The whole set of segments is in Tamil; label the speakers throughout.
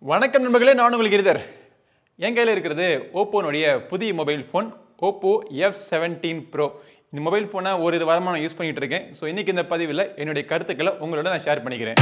Speaker 1: வணக்கம் நண்பர்களே நான் உங்களுக்கு இருதர் என் கையில் இருக்கிறது ஓப்போனுடைய புதிய mobile phone Oppo F seventeen pro இந்த மொபைல் ஃபோனை ஒரு இது வாரமாக நான் யூஸ் பண்ணிட்டு இருக்கேன் ஸோ இன்னைக்கு இந்த பதிவில் என்னுடைய கருத்துக்களை உங்களோட நான் ஷேர் பண்ணிக்கிறேன்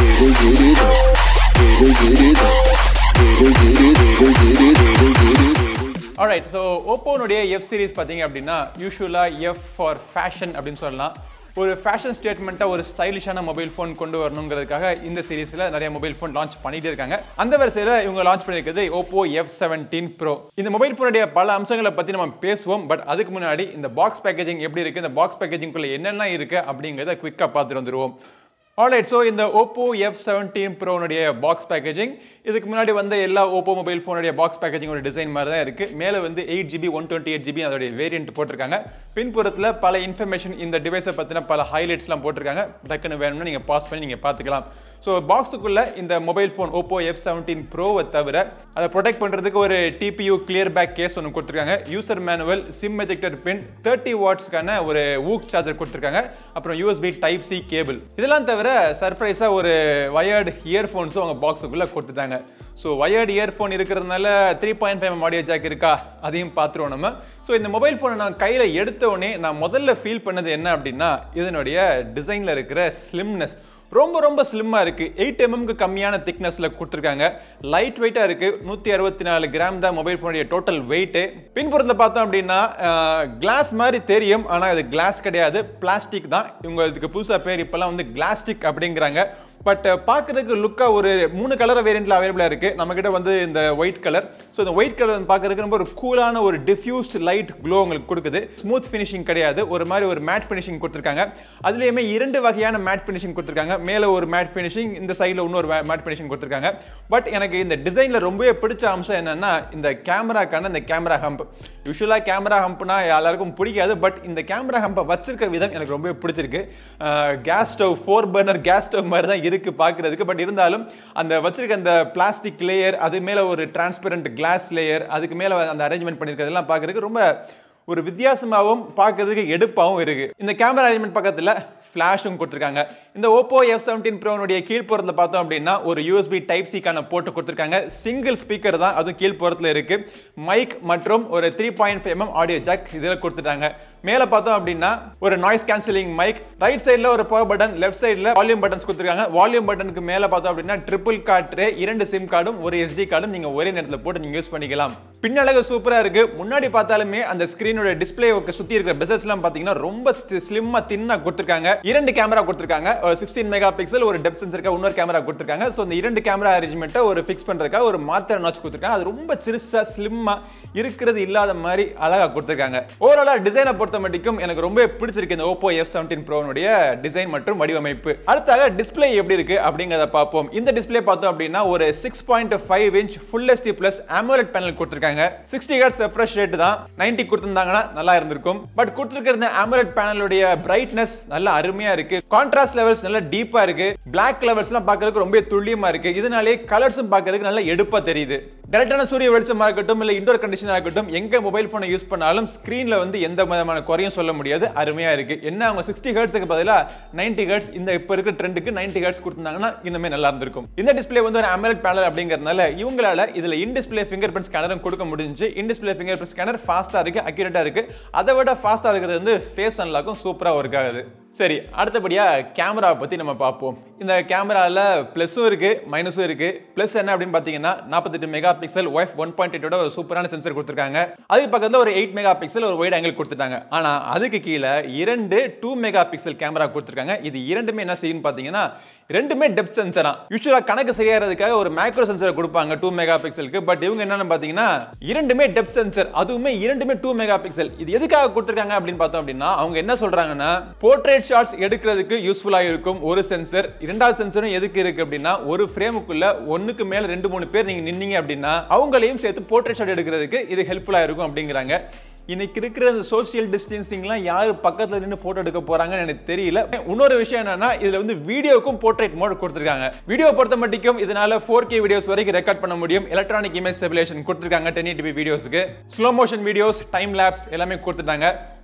Speaker 1: ஆல்ரைட் ஸோ ஓப்போனுடைய எஃப் சீரிஸ் பார்த்தீங்க அப்படின்னா யூஸ்வலாக எஃப் ஃபார் ஃபேஷன் அப்படின்னு சொல்லலாம் ஒரு ஃபேஷன் ஸ்டேட்மெண்ட்டாக ஒரு ஸ்டைலிஷான மொபைல் ஃபோன் கொண்டு வரணுங்கிறதுக்காக இந்த சீரிஸில் நிறைய மொபைல் ஃபோன் லான்ச் பண்ணிட்டே இருக்காங்க அந்த வரிசையில் இவங்க லான்ச் பண்ணியிருக்கிறது ஓப்போ எஃப் செவன்டீன் ப்ரோ இந்த மொபைல் ஃபோனுடைய பல அம்சங்களை பற்றி நம்ம பேசுவோம் பட் அதுக்கு முன்னாடி இந்த பாக்ஸ் பேக்கேஜிங் எப்படி இருக்குது இந்த பாக்ஸ் பேக்கேஜிங்குள்ளே என்னெல்லாம் இருக்குது அப்படிங்கிறத குவிக்காக பார்த்துட்டு வந்துருவோம் ஆல்ரைட் ஸோ இந்த ஓப்போ எஃப் செவன்டீன் ப்ரோனுடைய பாக்ஸ் பேக்கேஜிங் இதுக்கு முன்னாடி வந்த எல்லா ஓப்போ மொபைல் ஃபோனுடைய பாக்ஸ் பேக்கேஜிங்கோட டிசைன் மாதிரி தான் இருக்குது மேலே வந்து eight GB one twenty eight GB அதோடைய வேரியன்ட் போட்டிருக்காங்க பின்புறத்தில் பல இன்ஃபர்மேஷன் இந்த டிவைஸை பற்றின பல ஹைலைட்ஸ்லாம் போட்டிருக்காங்க டக்குன்னு வேணும்னா நீங்கள் பாஸ் பண்ணி நீங்கள் பார்த்துக்கலாம் ஸோ பாக்ஸுக்குள்ளே இந்த mobile phone Oppo F seventeen ப்ரோவை தவிர அதை ப்ரொடெக்ட் பண்ணுறதுக்கு ஒரு டிபியூ கிளியர் பேக் கேஸ் ஒன்று கொடுத்துருக்காங்க user manual SIM ejector pin thirty வாட்ஸ்க்கான ஒரு ஊக் சார்ஜர் கொடுத்துருக்காங்க அப்புறம் யூஎஸ்பி டைப் சி கேபிள் இதெல்லாம் தவிர சர்ப்ரைஸாக ஒரு வயர்டு இயர்ஃபோன்ஸும் அவங்க பாக்ஸுக்குள்ளே கொடுத்துட்டாங்க ஸோ வயர்டு இயர்ஃபோன் இருக்கிறதுனால three point five audio jack இருக்கா அதையும் பார்த்துருவோம் நம்ம ஸோ இந்த மொபைல் ஃபோனை நான் கையில் எடுத்த உடனே நான் முதல்ல ஃபீல் பண்ணது என்ன அப்படின்னா இதனுடைய டிசைனில் இருக்கிற ஸ்லிம்னஸ் ரொம்ப ரொம்ப ஸ்லிம்மாக இருக்குது எயிட் எம்எம்க்கு கம்மியான திக்னஸில் கொடுத்துருக்காங்க லைட் வெயிட்டாக இருக்குது நூற்றி அறுபத்தி நாலு கிராம் தான் மொபைல் ஃபோனுடைய டோட்டல் வெயிட்டு பின்புறத்தில் பார்த்தோம் அப்படின்னா கிளாஸ் மாதிரி தெரியும் ஆனால் இது கிளாஸ் கிடையாது பிளாஸ்டிக் தான் இவங்க இதுக்கு புதுசாக பேர் இப்போல்லாம் வந்து கிளாஸ்டிக் அப்படிங்கிறாங்க பட் பார்க்குறதுக்கு லுக்காக ஒரு மூணு கலர் வேரியண்ட்டில் அவைலபிளாக இருக்குது நம்மக்கிட்ட வந்து இந்த ஒயிட் கலர் ஸோ இந்த ஒயிட் கலர் பார்க்குறதுக்கு ரொம்ப ஒரு கூலான ஒரு டிஃப்யூஸ்ட் லைட் க்ளோ உங்களுக்கு கொடுக்குது ஸ்மூத் ஃபினிஷிங் கிடையாது ஒரு மாதிரி ஒரு மேட் ஃபினிஷிங் கொடுத்துருக்காங்க அதுலேயுமே இரண்டு வகையான மேட் ஃபினிஷிங் கொடுத்துருக்காங்க மேலே ஒரு மேட் ஃபினிஷிங் இந்த சைடில் இன்னொரு மேட் ஃபினிஷிங் கொடுத்துருக்காங்க பட் எனக்கு இந்த டிசைனில் ரொம்பவே பிடிச்ச அம்சம் என்னென்னா இந்த கேமராக்கான இந்த கேமரா ஹம்ப் யூஸ்வலாக கேமரா ஹம்ப்னா எல்லாருக்கும் பிடிக்காது பட் இந்த கேமரா ஹம்பை வச்சிருக்க விதம் எனக்கு ரொம்பவே பிடிச்சிருக்கு gas stove four burner gas stove மாதிரி தான் இருக்குது பார்க்குறதுக்கு பட் இருந்தாலும் அந்த வச்சிருக்க அந்த பிளாஸ்டிக் லேயர் அது மேலே ஒரு டிரான்ஸ்பரண்ட் கிளாஸ் லேயர் அதுக்கு மேலே அந்த அரேஞ்ச்மெண்ட் பண்ணியிருக்கிறதெல்லாம் பார்க்குறதுக்கு ரொம்ப ஒரு வித்தியாசமாகவும் பார்க்கறதுக்கு எடுப்பாகவும் இருக்குது இந்த கேமரா அரேஞ்ச்மெண்ட் பக்கத்தில் ஃப்ளாஷும் கொடுத்துருக்காங்க இந்த ஓப்போ எஃப் செவன்டீன் ப்ரோனுடைய கீழ்ப்புறத்தில் பார்த்தோம் அப்படின்னா ஒரு யூஎஸ்பி டைப் சிக்கான போட்டு கொடுத்துருக்காங்க சிங்கிள் ஸ்பீக்கர் தான் அதுவும் கீழ்ப்புறத்தில் இருக்கு மைக் மற்றும் ஒரு three point five M audio jack இதில் கொடுத்துட்டாங்க மேலே பார்த்தோம் அப்படின்னா ஒரு நாய்ஸ் கேன்சலிங் மைக் ரைட் சைடில் ஒரு பவர் பட்டன் லெஃப்ட் சைடில் வால்யூம் பட்டன்ஸ் கொடுத்துருக்காங்க வால்யூம் பட்டனுக்கு மேலே பார்த்தோம் அப்படின்னா ட்ரிபிள் கார்டு இரண்டு சிம் கார்டும் ஒரு எஸ்டி கார்டும் நீங்கள் ஒரே நேரத்தில் போட்டு நீங்கள் யூஸ் பண்ணிக்கலாம் பின்னழகு சூப்பராக இருக்கு முன்னாடி பார்த்தாலுமே அந்த ஸ்க்ரீனோட டிஸ்பிளே சுற்றி இருக்கிற பெசஸ்லாம் பார்த்தீங்கன்னா ரொம்ப ஸ்லிம்மாக தின்னாக கொடுத்துருக்காங்க இரண்டு கேமரா கொடுத்துருக்காங்க ஒரு சிக்ஸ்டீன் மெகா பிக்சல் ஒரு டெப்த் சென்சருக்கு இன்னொரு கேமரா கொடுத்துருக்காங்க ஸோ இந்த இரண்டு கேமரா அரேஞ்ச்மெண்ட்டை ஒரு ஃபிக்ஸ் பண்ணுறதுக்காக ஒரு மாத்திரை நாச் கொடுத்துருக்காங்க அது ரொம்ப சிறுசா ஸ்லிம்மாக இருக்கிறது இல்லாத மாதிரி அழகாக கொடுத்துருக்காங்க ஓவராலாக டிசைனை பொறுத்த மட்டும் எனக்கு ரொம்ப பிடிச்சிருக்கு இந்த ஓப்போ எஃப் செவன்டீன் ப்ரோனுடைய டிசைன் மற்றும் வடிவமைப்பு அடுத்தாக டிஸ்பிளே எப்படி இருக்கு அப்படிங்கிறத பார்ப்போம் இந்த டிஸ்பிளே பார்த்தோம் அப்படின்னா ஒரு six point five inch full HD plus AMOLED panel கொடுத்துருக்காங்க சிக்ஸ்டி ஹர்ட்ஸ் ரெஃப்ரெஷ் ரேட் தான் நைன்டி கொடுத்துருந்தாங்கன்னா நல்லா இருந்திருக்கும் பட் கொடுத்துருக்கிற இந்த அமோலட் பேனலுடைய பிரைட்னஸ் நல்லா அருமையா இருக்கு கான்ட்ராஸ்ட் லெவல்ஸ் நல்லா டீப்பா இருக்கு பிளாக் லெவல்ஸ்லாம் பார்க்கறதுக்கு ரொம்ப துல்லியமா இருக்கு இதனாலே கலர்ஸும் பார்க்கறதுக்கு நல்லா எடுப்பா தெரியுது டேரக்டான சூரிய வெளிச்சமா இருக்கட்டும் இல்ல இண்டோர் கண்டிஷனா இருக்கட்டும் எங்க மொபைல் போனை யூஸ் பண்ணாலும் ஸ்கிரீன்ல வந்து எந்த விதமான குறையும் சொல்ல முடியாது அருமையா இருக்கு என்ன அவங்க சிக்ஸ்டி ஹர்ட்ஸுக்கு பதிலாக நைன்டி ஹர்ட்ஸ் இந்த இப்போ இருக்கிற ட்ரெண்டுக்கு நைன்டி ஹர்ட்ஸ் கொடுத்தாங்கன்னா இன்னுமே நல்லா இருந்திருக்கும் இந்த டிஸ்பிளே வந்து ஒரு அமலட் பேனல் அப்படிங்கிறதுனால இவங்களால இதுல இன் டிஸ்பிளே ஃபிங்கர் பிரிண்ட் ஸ்கேனரும் கொடுக்க முடிஞ்சு in display fingerprint scanner ஃபாஸ்டா இருக்கு அக்யூரேட்டா இருக்கு அதை விட ஃபாஸ்டா இருக்கிறது வந்து ஃபேஸ் அன்லாக்கும் சூப்பரா ஒர்க் ஆகுது சரி அடுத்தபடியாக கேமரா பற்றி நம்ம பார்ப்போம் இந்த கேமராவில் ப்ளஸும் இருக்குது மைனஸும் இருக்குது ப்ளஸ் என்ன அப்படின்னு பார்த்தீங்கன்னா நாற்பத்தெட்டு மெகா பிக்சல் ஒய்ஃப் ஒன் பாயிண்ட் எயிட்டோட ஒரு சூப்பரான சென்சர் கொடுத்துருக்காங்க அதுக்கு பக்கத்தில் ஒரு எயிட் மெகா பிக்சல் ஒரு ஒயிட் ஆங்கிள் கொடுத்துட்டாங்க ஆனால் அதுக்கு கீழே இரண்டு டூ மெகா பிக்சல் கேமரா கொடுத்துருக்காங்க இது இரண்டுமே என்ன செய்யுன்னு பார்த்தீங்கன்னா ரெண்டுமே டெப்த் சென்சரா யூஸ்வலாக கணக்கு சரியாகிறதுக்காக ஒரு மேக்ரோ சென்சர் கொடுப்பாங்க டூ மெகா பிக்சலுக்கு பட் இவங்க என்னன்னு பார்த்தீங்கன்னா இரண்டுமே டெப்த் சென்சர் அதுவுமே இரண்டுமே டூ மெகா பிக்சல் இது எதுக்காக கொடுத்துருக்காங்க அப்படின்னு பார்த்தோம் அப்படின்னா அவங்க என்ன சொல்றாங்கன்னா போர்ட்ரேட் ஷாட்ஸ் எடுக்கிறதுக்கு யூஸ்ஃபுல்லாக இருக்கும் ஒரு சென்சர் இரண்டாவது சென்சரும் எதுக்கு இருக்கு அப்படின்னா ஒரு ஃப்ரேமுக்குள்ள ஒன்றுக்கு மேல ரெண்டு மூணு பேர் நீங்க நின்னீங்க அப்படின்னா அவங்களையும் சேர்த்து போர்ட்ரேட் ஷாட் எடுக்கிறதுக்கு இது ஹெல்ப்ஃபுல்லாக இருக்கும் அப்படிங்கிறாங்க இன்னைக்கு இருக்கிற இந்த சோசியல் டிஸ்டன்சிங்லாம் யார் பக்கத்தில் நின்று போட்டோ எடுக்க போறாங்கன்னு எனக்கு தெரியல இன்னொரு விஷயம் என்னன்னா இதுல வந்து வீடியோக்கும் போர்ட்ரேட் மோட் கொடுத்துருக்காங்க வீடியோ பொறுத்த மட்டும் இதனால ஃபோர் கே வீடியோஸ் வரைக்கும் ரெக்கார்ட் பண்ண முடியும் எலக்ட்ரானிக் இமேஜ் ஸ்டெபிலேஷன் கொடுத்துருக்காங்க டென் டிபி வீடியோஸ்க்கு slow motion videos time lapse எல்லாமே கொடுத்துட்டாங்க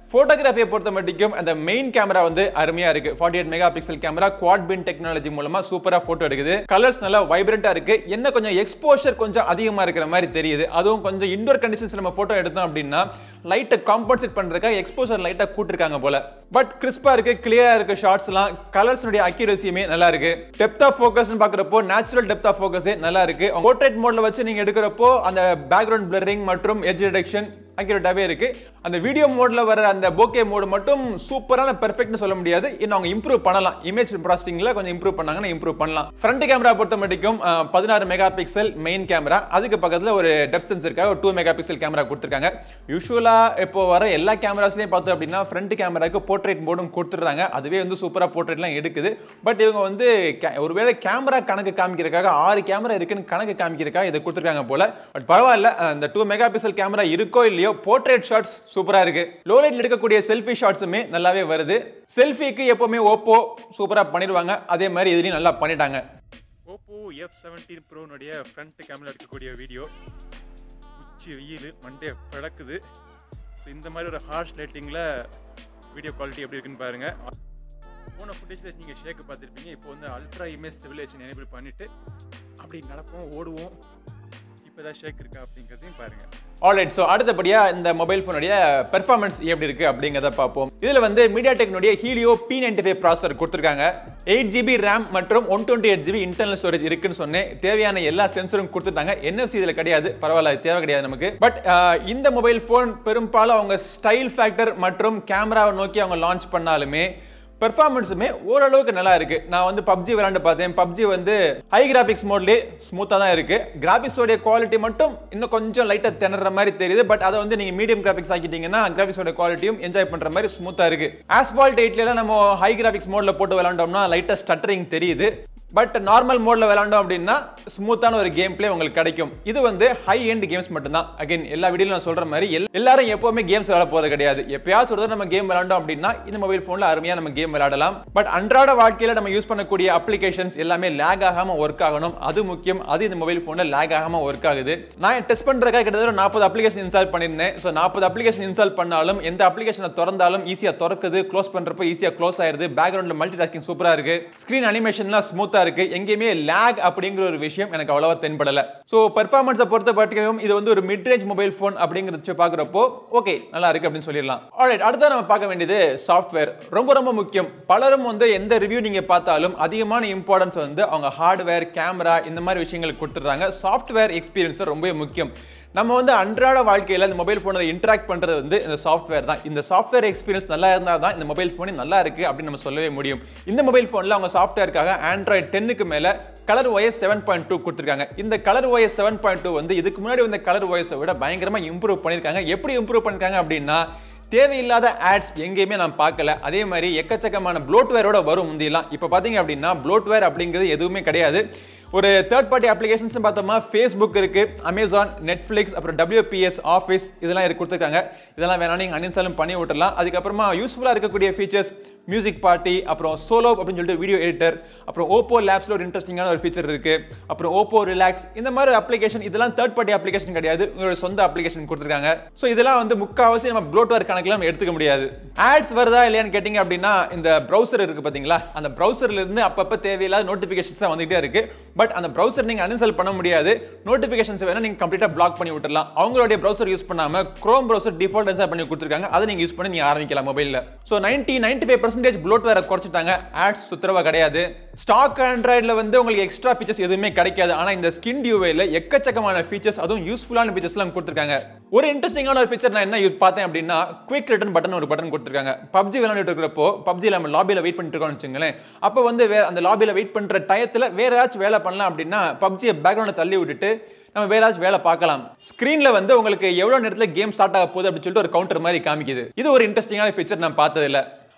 Speaker 1: ஃபோட்டோகிராஃபியை பொறுத்த மட்டும் அந்த மெயின் கேமரா வந்து அருமையா இருக்கு forty eight megapixel camera quad bin technology மூலமா சூப்பரா போட்டோ எடுக்குது கலர்ஸ் நல்லா வைப்ரண்டா இருக்கு என்ன கொஞ்சம் எக்ஸ்போஷர் கொஞ்சம் அதிகமா இருக்கிற மாதிரி தெரியுது அதுவும் கொஞ்சம் இண்டோர் கண்டிஷன்ஸ் நம்ம போட்டோ எடுத்தோம் அப்படின்னா லைட்டை காம்பன்சேட் பண்றதுக்காக எக்ஸ்போசர் லைட்டா கூட்டிருக்காங்க போல பட் கிறிஸ்பா இருக்கு கிளியரா இருக்கு ஷார்ட்ஸ்லாம் கலர்ஸ்னுடைய அக்யூரசியுமே நல்லா இருக்கு டெப்த் ஆஃப் ஃபோக்கஸ் பாக்குறப்போ நேச்சுரல் டெப்த் ஆஃப் ஃபோக்கஸே நல்லா இருக்கு போர்ட்ரேட் மோட்ல வச்சு நீங்க எடுக்கிறப்போ அந்த பேக்ரவுண்ட் பிளரிங் மற்றும் எட்ஜ் ரிடக்ஷன் அக்யூரேட்டாவே இருக்கு அந்த வீடியோ மோட்ல வர அந்த போகே மோடு மட்டும் சூப்பரான பெர்ஃபெக்ட்னு சொல்ல முடியாது இன்னும் அவங்க இம்ப்ரூவ் பண்ணலாம் இமேஜ் ப்ராசஸிங்ல கொஞ்சம் இம்ப்ரூவ் பண்ணாங்கன்னா இம்ப்ரூவ் பண்ணலாம் ஃப்ரண்ட் கேமரா பொறுத்த மட்டும் பதினாறு மெகா பிக்சல் மெயின் கேமரா அதுக்கு பக்கத்துல ஒரு டெப்த் சென்சருக்காக ஒரு டூ மெகா பிக்சல் கேமரா கொடுத்துருக்காங்க யூஸ்வலா இப்போ வர எல்லா கேமராஸ்லயும் பார்த்தோம் அப்படின்னா ஃப்ரண்ட் கேமராக்கு போர்ட்ரேட் மோடும் கொடுத்துட்றாங்க அதுவே வந்து சூப்பரா போர்ட்ரேட்லாம் எடுக்குது பட் இவங்க வந்து ca- ஒருவேளை கேமரா கணக்கு காமிக்கிறதுக்காக ஆறு கேமரா இருக்குன்னு கணக்கு காமிக்கிறதுக்காக இதை கொடுத்துருக்காங்க போல பட் பரவாயில்ல அந்த டூ மெகா பிக்சல் கேமரா இருக்கோ இல்லையோ போர்ட்ரேட் ஷாட்ஸ் சூப்பரா இருக்கு லோ லைட்ல எடுக்கக்கூடிய செல்ஃபி ஷாட்ஸுமே நல்லாவே வருது செல்ஃபிக்கு எப்பவுமே ஓப்போ சூப்பரா பண்ணிடுவாங்க அதே மாதிரி இதுலயும் நல்லா பண்ணிட்டாங்க ஓப்போ எஃப் செவன்டீன் ப்ரோனுடைய ஃப்ரண்ட் கேமரா எடுக்கக்கூடிய வீடியோ உச்சி வெயில் மண்டே பழக்குது ஸோ இந்த மாதிரி ஒரு ஹார்ஷ் லைட்டிங்கில் வீடியோ குவாலிட்டி எப்படி இருக்குன்னு பாருங்க போன ஃபுட்டேஜில் நீங்கள் ஷேக்கு பார்த்துருப்பீங்க இப்போ வந்து அல்ட்ரா இமேஜ் ஸ்டெபிலேஷன் எனேபிள் பண்ணிட்டு அப்படி நடப்போம் ஓடுவோம் இப்போ ஏதாவது ஷேக் இருக்கா அப்படிங்கிறதையும் பாருங்க ஆல்ரைட் ஸோ அடுத்தபடியா இந்த மொபைல் ஃபோனுடைய பெர்ஃபார்மன்ஸ் எப்படி இருக்கு அப்படிங்கிறத பார்ப்போம் இதுல வந்து மீடியா டெக்னுடைய Helio P ninety five processor கொடுத்துருக்காங்க எயிட் ஜிபி ரேம் மற்றும் one twenty eight GB internal storage இருக்குன்னு சொன்னேன் தேவையான எல்லா சென்சரும் கொடுத்துட்டாங்க NFC இதுல கிடையாது பரவாயில்ல அது தேவை கிடையாது நமக்கு பட் இந்த மொபைல் ஃபோன் பெரும்பாலும் அவங்க ஸ்டைல் ஃபேக்டர் மற்றும் கேமராவை நோக்கி அவங்க லான்ச் பண்ணாலுமே பெர்ஃபார்மன்ஸுமே ஓரளவுக்கு நல்லா இருக்கு நான் வந்து பப்ஜி விளையாண்டு பார்த்தேன் பப்ஜி வந்து ஹை கிராபிக்ஸ் மோட்லேயே ஸ்மூத்தாக தான் இருக்கு கிராபிக்ஸோடைய குவாலிட்டி மட்டும் இன்னும் கொஞ்சம் லைட்டாக திணற மாதிரி தெரியுது பட் அதை வந்து நீங்கள் மீடியம் கிராபிக்ஸ் ஆக்கிட்டீங்கன்னா கிராபிக்ஸோட குவாலிட்டியும் என்ஜாய் பண்ணுற மாதிரி ஸ்மூத்தாக இருக்கு ஆஸ்பால்ட் எயிட்லாம் நம்ம ஹை கிராபிக்ஸ் மோட்ல போட்டு விளையாண்டோம்னா லைட்டாக ஸ்டட்டரிங் தெரியுது பட் நார்மல் மோட்ல விளையாண்டோம் அப்படின்னா ஸ்மூத்தான ஒரு கேம் பிளே உங்களுக்கு கிடைக்கும் இது வந்து ஹை எண்ட் கேம்ஸ் மட்டும்தான் அகைன் எல்லா வீடியோல நான் சொல்ற மாதிரி எல்- எல்லாரும் எப்பவுமே கேம்ஸ் விளையாட போறது கிடையாது எப்பயாவது ஒரு தடவை நம்ம கேம் விளையாண்டோம் அப்படின்னா இந்த மொபைல் போன்ல அருமையா நம்ம கேம் விளையாடலாம் பட் அன்றாட வாழ்க்கையில நம்ம யூஸ் பண்ணக்கூடிய அப்ளிகேஷன்ஸ் எல்லாமே லேக் ஆகாம ஒர்க் ஆகணும் அது முக்கியம் அது இந்த மொபைல் போன்ல லேக் ஆகாம ஒர்க் ஆகுது நான் டெஸ்ட் பண்றதுக்காக கிட்டத்தட்ட நாற்பது அப்ளிகேஷன் இன்ஸ்டால் பண்ணிருந்தேன் ஸோ நாற்பது அப்ளிகேஷன் இன்ஸ்டால் பண்ணாலும் எந்த அப்ளிகேஷனை திறந்தாலும் ஈஸியா திறக்குது க்ளோஸ் பண்றப்போ ஈஸியா க்ளோஸ் ஆயிருது பேக்ரவுண்ட்ல மல்டி டாஸ்கிங் சூப்பரா இருக்கு ஸ்கிரீன் அனிமேஷன்லாம் ஸ்மூத்தா இருக்கு எங்கேயுமே லேக் அப்படிங்கிற ஒரு விஷயம் எனக்கு அவ்வளவா தென்படல ஸோ பெர்ஃபார்மன்ஸை பொறுத்த மட்டும் இது வந்து ஒரு மிட் ரேஞ்ச் மொபைல் ஃபோன் அப்படிங்கிறத வச்சு பார்க்குறப்போ ஓகே நல்லா இருக்கு அப்படின்னு சொல்லிடலாம் ஆல்ரைட் அடுத்த நம்ம பார்க்க வேண்டியது சாஃப்ட்வேர் ரொம்ப ரொம்ப முக்கியம் பலரும் வந்து எந்த ரிவ்யூ நீங்க பார்த்தாலும் அதிகமான இம்பார்ட்டன்ஸ் வந்து அவங்க ஹார்ட்வேர் கேமரா இந்த மாதிரி விஷயங்களுக்கு கொடுத்துட்றாங்க சாஃப்ட்வேர் எக்ஸ்பீரியன்ஸ் ரொம்பவே முக்கியம் நம்ம வந்து அன்றாட வாழ்க்கையில் இந்த மொபைல் ஃபோனில் இன்டராக்ட் பண்ணுறது வந்து இந்த சாஃப்ட்வேர் தான் இந்த சாஃப்ட்வேர் எக்ஸ்பீரியன்ஸ் நல்லா இருந்தால் தான் இந்த மொபைல் ஃபோனே நல்லா இருக்கு அப்படின்னு நம்ம சொல்லவே முடியும் இந்த மொபைல் ஃபோனில் அவங்க சாஃப்ட்வேருக்காக ஆண்ட்ராய்ட் டென்னுக்கு மேலே Color OS seven point two கொடுத்துருக்காங்க இந்த Color OS seven point two வந்து இதுக்கு முன்னாடி வந்த கலர் OS-ஐ விட பயங்கரமாக இம்ப்ரூவ் பண்ணியிருக்காங்க எப்படி இம்ப்ரூவ் பண்ணிருக்காங்க அப்படின்னா தேவையில்லாத ஆட்ஸ் எங்கேயுமே நான் பார்க்கல அதே மாதிரி எக்கச்சக்கமான ப்ளோட்வேரோட வரும் முந்தியெல்லாம் இப்போ பார்த்தீங்க அப்படின்னா ப்ளோட்வேர் அப்படிங்கிறது எதுவுமே கிடையாது ஒரு தேர்ட் பார்ட்டி அப்ளிகேஷன்ஸ் பார்த்தோம்னா ஃபேஸ்புக் இருக்கு அமேசான் நெட்ஃப்ளிக்ஸ் அப்புறம் WPS ஆஃபீஸ் இதெல்லாம் இருக்கு கொடுத்துருக்காங்க இதெல்லாம் வேணா நீங்கள் அன்இன்ஸ்டாலும் பண்ணி விட்டுறலாம் அதுக்கப்புறமா யூஸ்ஃபுல்லாக இருக்கக்கூடிய ஃபீச்சர்ஸ் மியூசிக் பார்ட்டி அப்புறம் சோலோ அப்படின்னு சொல்லிட்டு வீடியோ எடிட்டர் அப்புறம் ஓப்போ லேப்ஸில் ஒரு இன்ட்ரெஸ்டிங்கான ஒரு ஃபீச்சர் இருக்கு அப்புறம் ஓப்போ ரிலாக்ஸ் இந்த மாதிரி அப்ளிகேஷன் இதெல்லாம் தேர்ட் பார்ட்டி அப்ளிகேஷன் கிடையாது உங்களோட சொந்த அப்ளிகேஷன் கொடுத்துருக்காங்க ஸோ இதெல்லாம் வந்து முக்காவாசி நம்ம ப்ளோட்வேர் கணக்கில் நம்ம எடுத்துக்க முடியாது ஆட்ஸ் வருதா இல்லையான்னு கேட்டிங்க அப்படின்னா இந்த ப்ரௌசர் இருக்கு பார்த்தீங்களா அந்த ப்ரௌசர்ல இருந்து அப்பப்போ தேவையில்லாத நோட்டிஃபிகேஷன்ஸ் தான் வந்துகிட்டே இருக்கு பட் அந்த ப்ரௌசர் நீங்கள் அன்இன்ஸ்டால் பண்ண முடியாது நோட்டிஃபிகேஷன்ஸ் வேணா நீங்கள் கம்ப்ளீட்டாக பிளாக் பண்ணி விட்டுறலாம் அவங்களுடைய ப்ரௌசர் யூஸ் பண்ணாம குரோம் ப்ரௌசர் டிஃபால்ட் இன்ஸ்டால் பண்ணி கொடுத்துருக்காங்க அதை நீங்கள் யூஸ் பண்ணி நீங்கள் ஆரம்பிக்கலாம் மொபைலில் so ninety ninety five percentage ப்ளோட்வேரை குறைச்சிட்டாங்க ஆட்ஸ் சுத்தரவா கிடையாது ஸ்டாக் ஆண்ட்ராய்டில் வந்து உங்களுக்கு எக்ஸ்ட்ரா ஃபீச்சர்ஸ் எதுவுமே கிடைக்காது ஆனால் இந்த ஸ்கின் டியூவேல எக்கச்சக்கமான ஃபீச்சர்ஸ் அதுவும் யூஸ்ஃபுல்லான ஃபீச்சர்ஸ்லாம் கொடுத்துருக்காங்க ஒரு இன்ட்ரெஸ்டிங்கான ஒரு ஃபீச்சர் நான் என்ன யூஸ் பார்த்தேன் அப்படின்னா குவிக் ரிட்டர்ன் பட்டன் ஒரு பட்டன் கொடுத்துருக்காங்க பப்ஜி விளையாண்டுட்டு இருக்கிறப்போ பப்ஜியில் நம்ம லாபியில் வெயிட் பண்ணிட்டு இருக்கோம்னு வச்சுங்களேன் அப்போ வந்து வே அந்த லாபியில் வெயிட் பண்ணுற டயத்தில் வேற ஏதாச்சும் வேலை பண்ணலாம் அப்படின்னா பப்ஜியை பேக்ரவுண்டை தள்ளி விட்டுட்டு நம்ம வேற ஏதாச்சும் வேலை பார்க்கலாம் ஸ்க்ரீன்ல வந்து உங்களுக்கு எவ்வளவு நேரத்தில் கேம் ஸ்டார்ட் ஆக போகுது அப்படின்னு சொல்லிட்டு ஒரு கவுண்டர் மாதிரி காமிக்குது இது ஒரு இன்ட்ரெஸ்டிங்கான ஃபீச்சர் நான் பார்த்ததில்ல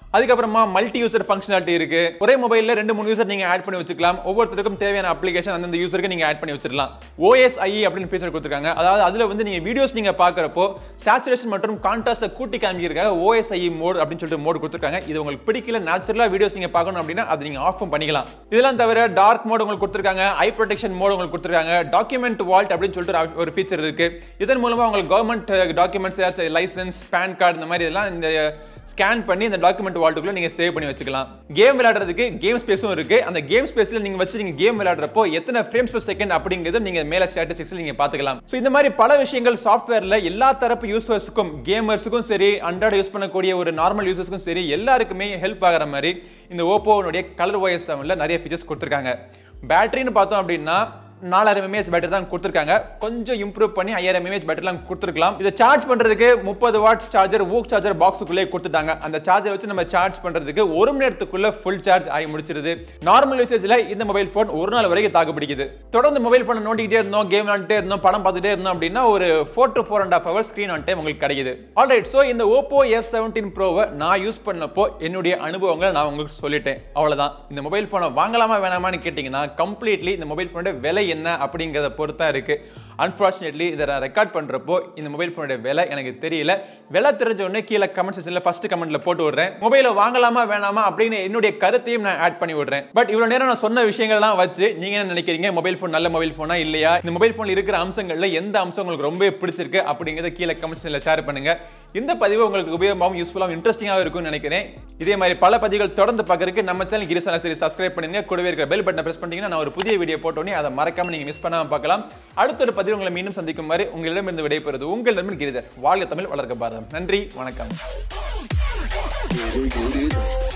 Speaker 1: அதுக்கப்புறமா மல்டி யூசர் ஃபங்க்ஷனாலிட்டி இருக்கு ஒரே மொபைல்ல ரெண்டு மூணு யூசர் நீங்க ஆட் பண்ணி வச்சுக்கலாம் ஒவ்வொருத்தருக்கும் தேவையான அப்ளிகேஷன் அந்தந்த யூசருக்கு நீங்க ஆட் பண்ணி வச்சிடலாம் OSIE அப்படின்னு ஃபீச்சர் கொடுத்துருக்காங்க அதாவது அதுல வந்து நீங்க வீடியோஸ் நீங்க பாக்குறப்போ சேச்சுரேஷன் மற்றும் கான்ட்ராஸ்ட கூட்டி காமிக்கிறதுக்காக OSIE மோட் அப்படின்னு சொல்லிட்டு மோட் கொடுத்துருக்காங்க இது உங்களுக்கு பிடிக்கல நேச்சுரலா வீடியோஸ் நீங்க பார்க்கணும் அப்படின்னா அது நீங்க ஆஃப் பண்ணிக்கலாம் இதெல்லாம் தவிர டார்க் மோட் உங்களுக்கு கொடுத்துருக்காங்க ஐ ப்ரொடெக்ஷன் மோட் உங்களுக்கு கொடுத்துருக்காங்க டாக்குமெண்ட் வால்ட் அப்படின்னு சொல்லிட்டு ஒரு- ஒரு ஃபீச்சர் இருக்கு இதன் மூலமா உங்களுக்கு கவர்மெண்ட் டாக்குமெண்ட்ஸ் ஏதாச்சும் லைசன்ஸ் பேன் கார்டு இந்த மாதிரி இதெல்லாம் இந்த ஸ்கேன் பண்ணி இந்த டாக்குமெண்ட் வால்ட்டுக்குள்ள நீங்க சேவ் பண்ணி வச்சுக்கலாம் கேம் விளையாடுறதுக்கு கேம் ஸ்பேஸும் இருக்கு அந்த கேம் ஸ்பேஸ்ல நீங்க வச்சு நீங்க கேம் விளையாடுறப்போ எத்தனை ஃப்ரேம்ஸ் per செகண்ட் அப்படிங்கிறது நீங்க மேல ஸ்டாட்டிஸ்டிக்ஸ்ல நீங்க பாத்துக்கலாம் ஸோ இந்த மாதிரி பல விஷயங்கள் சாஃப்ட்வேர்ல எல்லா தரப்பு யூசர்ஸுக்கும் கேமர்ஸுக்கும் சரி அன்றாட யூஸ் பண்ணக்கூடிய ஒரு நார்மல் யூசர்ஸ்க்கும் சரி எல்லாருக்குமே ஹெல்ப் ஆகிற மாதிரி இந்த ஓப்போனுடைய கலர் OS செவனில் நிறைய ஃபீச்சர்ஸ் கொடுத்துருக்காங்க பேட்டரின்னு பார்த்தோம் அப்படின்னா நாலாயிரம் எம்ஏஹெச் பேட்டரி தான் கொடுத்துருக்காங்க கொஞ்சம் இம்ப்ரூவ் பண்ணி ஐயாயிரம் எம்ஏஹெச் பேட்டரிலாம் கொடுத்துருக்கலாம் இதை சார்ஜ் பண்றதுக்கு முப்பது வாட் சார்ஜர் ஊக் சார்ஜர் பாக்ஸுக்குள்ளே கொடுத்துட்டாங்க அந்த சார்ஜர் வச்சு நம்ம சார்ஜ் பண்றதுக்கு ஒரு மணி நேரத்துக்குள்ள ஃபுல் சார்ஜ் ஆகி முடிச்சிருது நார்மல் யூசேஜ்ல இந்த மொபைல் ஃபோன் ஒரு நாள் வரைக்கும் தாக்கு பிடிக்குது தொடர்ந்து மொபைல் ஃபோன் நோண்டிக்கிட்டே இருந்தோம் கேம் விளாண்டுட்டே இருந்தோம் படம் பார்த்துட்டே இருந்தோம் அப்படின்னா ஒரு four to four and half hour screen on time உங்களுக்கு கிடைக்குது ஆல்ரைட் ஸோ இந்த ஓப்போ எஃப் செவன்டீன் ப்ரோவை நான் யூஸ் பண்ணப்போ என்னுடைய அனுபவங்களை நான் உங்களுக்கு சொல்லிட்டேன் அவ்வளவுதான் இந்த மொபைல் ஃபோனை வாங்கலாமா வேணாமான்னு கேட்டிங்கன்னா கம்ப்ளீட்லி இந்த மொபைல் ஃபோனோட விலை என்ன அப்படிங்கிறத பொறுத்தா இருக்கு அன்ஃபார்ச்சுனேட்லி இதை நான் ரெக்கார்ட் பண்றப்போ இந்த மொபைல் ஃபோனோட விலை எனக்கு தெரியல விலை தெரிஞ்ச உடனே கீழே கமெண்ட் செக்ஷன்ல ஃபர்ஸ்ட் கமெண்ட்ல போட்டு விடுறேன் மொபைலை வாங்கலாமா வேணாமா அப்படின்னு என்னுடைய கருத்தையும் நான் ஆட் பண்ணி விடுறேன் பட் இவ்வளவு நேரம் நான் சொன்ன விஷயங்கள்லாம் வச்சு நீங்க என்ன நினைக்கிறீங்க மொபைல் ஃபோன் நல்ல மொபைல் ஃபோனா இல்லையா இந்த மொபைல் ஃபோன்ல இருக்கிற அம்சங்கள்ல எந்த அம்சம் உங்களுக்கு ரொம்ப பிடிச்சிருக்கு அப்படிங்கிறத கீழே கமெண்ட் செக்ஷன்ல ஷேர் பண்ணுங்க இந்த பதிவு உங்களுக்கு உபயோகமாகவும் யூஸ்ஃபுல்லாகவும் இன்ட்ரெஸ்டிங்காக இருக்கும்னு நினைக்கிறேன் இதே மாதிரி பல பதிவுகள் தொடர்ந்து பார்க்கறதுக்கு நம்ம சேனல் கிரிசாலா சரி சப்ஸ்கிரைப் பண்ணுங்க கூடவே இருக்கிற பெல் பட்டனை பிரஸ் பண்ணிட்டீங்கன்னா நான் ஒரு புதிய வீடியோ போட்டோன்னே அதை மறக்காம நீங்க மிஸ் பண்ணாம பார்க்கலாம் அடுத்த ஒரு பதிவு உங்களை மீண்டும் சந்திக்கும் வரை உங்களிடமிருந்து விடைபெறுவது உங்களிடமிருந்து கிரிதர் வாழ்க தமிழ் வளர்க்க பாரதம் நன்றி வணக்கம்
Speaker 2: Guru Guru